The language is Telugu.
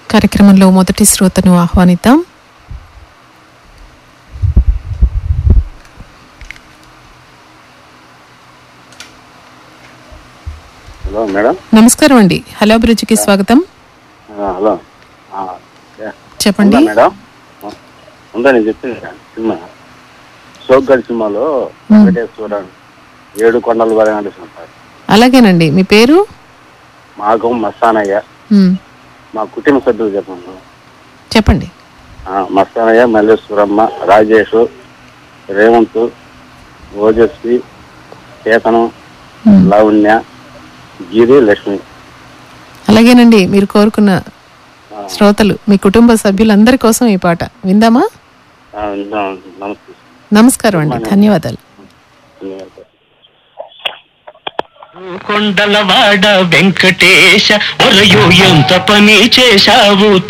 కార్యక్రమంలో మొదటి శ్రోతను ఆహ్వానిద్దాం హలో మేడం నమస్కారం అండి హలో అభిరుచికి స్వాగతం ఆ, హలో ఆ, ఏ, చెప్పండి ఉందా మేడం ఆ, ఉందా నేను చెప్పింది సినిమా సోగ్గడ్ సినిమాలో వెంకటేశ్వర ఏడు కొండలు వరే నడుస్తుంటారు అలాగేనండి మీ పేరు మాగం మస్తానయ్య మ్, మా కుటుంబ సభ్యులు చెప్పండి చెప్పండి ఆ, మస్తానయ్య మల్లేశ్వరమ్మ రాజేష్ రేవంత్ ఓజస్వి చేతనం మ్, లావణ్య గిరి లక్ష్మి అలాగేనండి మీరు కోరుకున్న శ్రోతలు మీ కుటుంబ సభ్యులందరి కోసం ఈ పాట విందామా ఆ, న- నమస్తే నమస్కారం అండి ధన్యవాదాలు ధన్యవాదాలు కొండలవాడ వెంకటేశ ఒరయో ఎంత పని చేశావు